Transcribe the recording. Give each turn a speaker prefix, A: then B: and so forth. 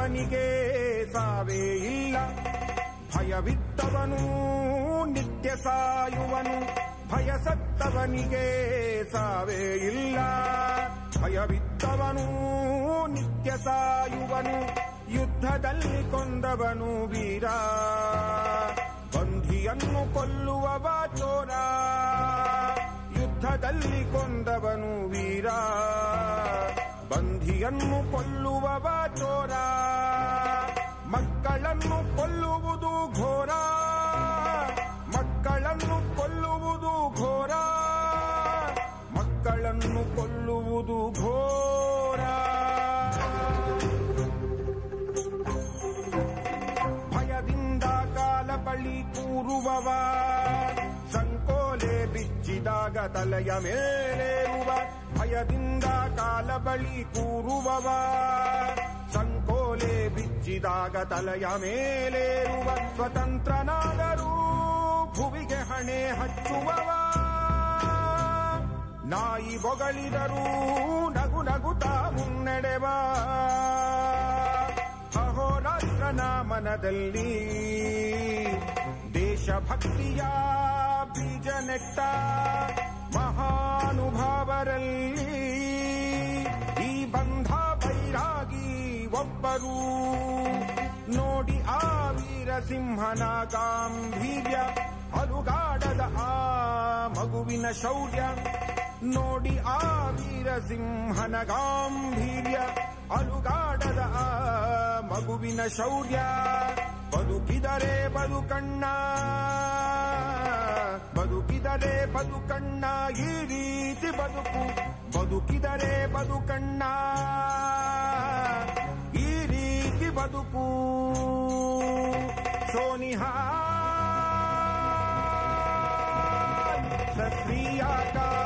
A: ಭಯವಿದ್ದವನಿಗೆ ಸಾವೇ ಇಲ್ಲ ಭಯವಿದ್ದವನು ನಿತ್ಯ ಸಾಯುವನು ಭಯ ಸತ್ತವನಿಗೆ ಸಾವೇ ಇಲ್ಲ ಭಯವಿದ್ದವನು ನಿತ್ಯ ಸಾಯುವನು ಯುದ್ಧದಲ್ಲಿ ಕೊಂದವನು ವೀರ ಬಂಧಿಯನ್ನು ಕೊಲ್ಲುವವ ಚೋರ ಯುದ್ಧದಲ್ಲಿ ಕೊಂದವನು ವೀರ ಬಂಧಿಯನ್ನು ಕೊಲ್ಲುವವ ಚೋರ ಮಕ್ಕಳನ್ನು ಕೊಲ್ಲುವುದು ಘೋರ ಮಕ್ಕಳನ್ನು ಕೊಲ್ಲುವುದು ಘೋರ ಮಕ್ಕಳನ್ನು ಕೊಲ್ಲುವುದು ಘೋರ ಭಯದಿಂದ ಕಾಲ ಬಳಿ ಕೂರುವವ ಸಂಕೋಲೆ ಬಿಚ್ಚಿದಾಗ ತಲೆಯ ಮೇಲೇರುವ ಭಯದಿಂದ ಕಾಲ ಬಳಿ ಕೂರುವವ ಸಂಕೋಲೆ ಬಿಚ್ಚಿದಾಗ ತಲೆಯ ಮೇಲೇರುವ ಸ್ವತಂತ್ರನಾದರೂ ಭುವಿಗೆ ಹಣೆ ಹಚ್ಚುವವ ನಾಯಿ ಬೊಗಳಿದರೂ ನಗು ನಗುತ್ತಾ ಮುನ್ನಡೆವ ಅಹೋರಾತ್ರನ ಮನದಲ್ಲಿ ದೇಶಭಕ್ತಿಯ ಬೀಜ ನೆಟ್ಟ ಮಹಾನುಭಾವರಲ್ಲಿ ಈ ಬಂಧ ಬೈರಾಗಿ ಒಬ್ಬರು ನೋಡಿ ಆ ವೀರಸಿಂಹನ ಗಾಂಭೀರ್ಯ ಅಲುಗಾಡದ ಆ ಮಗುವಿನ ಶೌರ್ಯ ನೋಡಿ ಆ ವೀರಸಿಂಹನ ಗಾಂಭೀರ್ಯ ಅಲುಗಾಡದ ಆ ಮಗುವಿನ ಶೌರ್ಯ ಬದುಕಿದರೆ ಬದುಕಣ್ಣ ಬದುಕಿದರೆ ಬದುಕಣ್ಣ ಈ ರೀತಿ ಬದುಕು ಬದುಕಿದರೆ ಬದುಕಣ್ಣ ಈ ರೀತಿ ಬದುಕು ಸೋನಿಹಾ ಸತ್ರಿಯಾಕಾರ